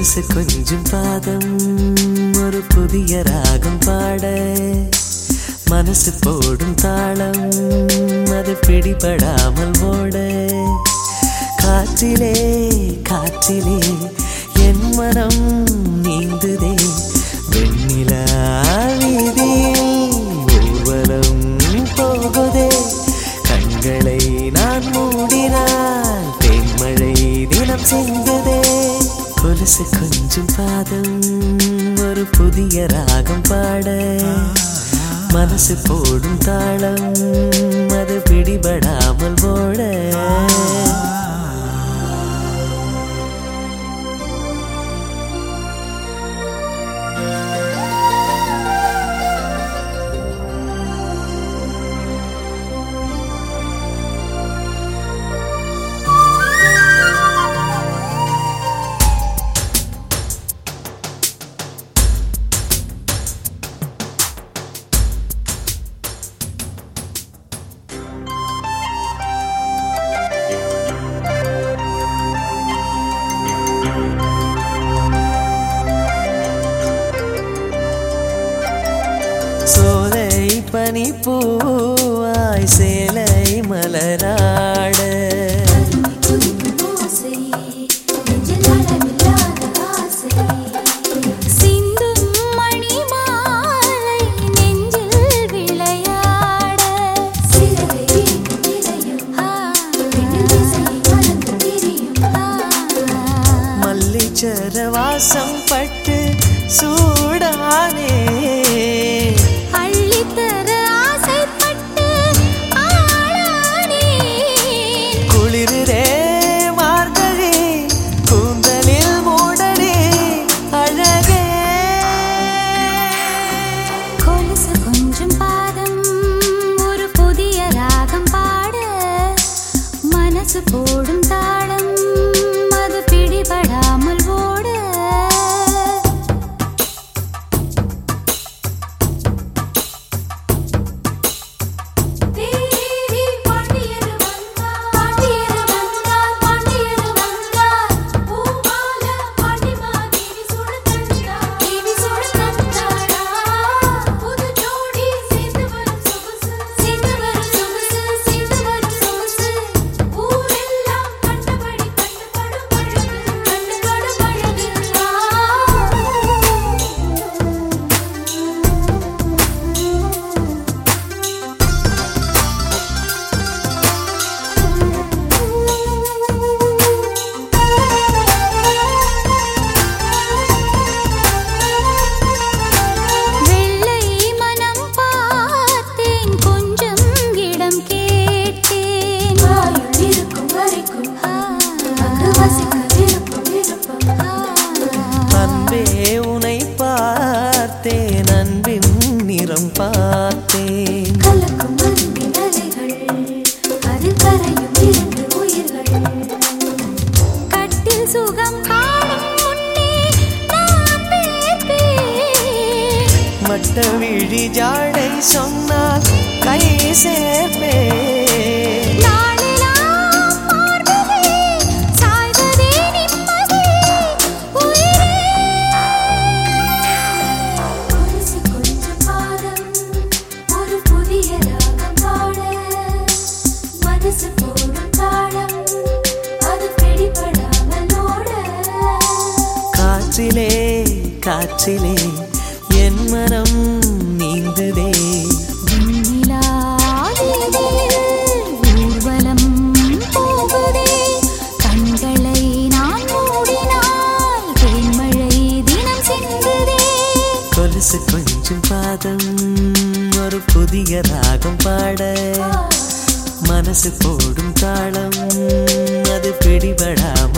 கொலுசு கொஞ்சம் பாதம் ஒரு புதிய ராகம் பாட மனசு போடும் தாளம் அது பிடிபடாமல் ஓட காற்றிலே காற்றிலே என் மனம் நீந்துதே வெண்ணிலா வீதியில் ஊர்வலம் போகுதே கண்களை நான் மூடினால் தேன்மழை தினம் சிந்துதே கொலுசு கொஞ்சம் பாதம் ஒரு புதிய ராகம் பாட மனசு போடும் தாளம் அது பிடிபடாமல் ஓட சோலை பனி பூவாய் சேலை மலராட ஆசை நெஞ்சில் அளவில்லாத ஆசை சிந்தும் மணி மாலை நெஞ்சில் விளையாட சிறகை நிறையும் விண்ணில் திசையை மறந்து திரியும் மல்லிச்சர வாசம் பட்டு சூடானே அள்ளித்தர ஆசைப்பட்டு ஆளானே குளிரே மார்கழி கூந்தலில் மூடனே அழகே கொலுசு கொஞ்சம் பாதம் ஒரு புதிய ராகம் பாட மனசு போடும் தாளம் அது பிடிபடாமல் ஓட பாண்டியர் வந்தார் பாண்டியர் வந்தார் பாண்டியர் வந்தார் பூமால பாண்டிமா தேவி சூட தந்தார் தேவி சூட தந்தாரா புது ஜோடி சேர்ந்து வரும் சொகுசு சேர்ந்து வரும் சொகுசு சேர்ந்து வரும் சொகுசு ஊரெல்லாம் கண்டபடி கண்டுபடும் பழகு கண்டுபடும் பழகு வெள்ளை மனம் பார்த்தேன் கொஞ்சம் இடம் கேட்டேன் வாயுள் இருக்கும் வரைக்கும் அங்கு வசிக்க விருப்பம் விருப்பம் அன்பே உனை பார்த்தேன் அன்பின் நிறம் பார்த்தேன் கலக்கும் அன்பின் அலைகள் அதில் கரையும் இரண்டு உயிர்கள் கட்டில் சுகம் காணும் முன்னே நான் வேர்ப்பேன் மட்ட விழி ஜாடை சொன்னால் கை சேர்ப்பே நாளெல்லாம் மார்பிலே சாய்வதே நிம்மதி உயிரே கொலுசு கொஞ்சம் பாதம் ஒரு புதிய ராகம் பாட மனசு போடும் தாளம் அது பிடிபடாமல் ஓட காற்றிலே காற்றிலே என் மனம் நீந்துதே வெண்ணிலா வீதியில் ஊர்வலம் போகுதே கண்களை நான் மூடினால் தேன்மழை தினம் சிந்துதே கொலுசு கொஞ்சம் பாதம் ஒரு புதிய ராகம் பாட மனசு போடும் தாளம் அது பிடிபடாம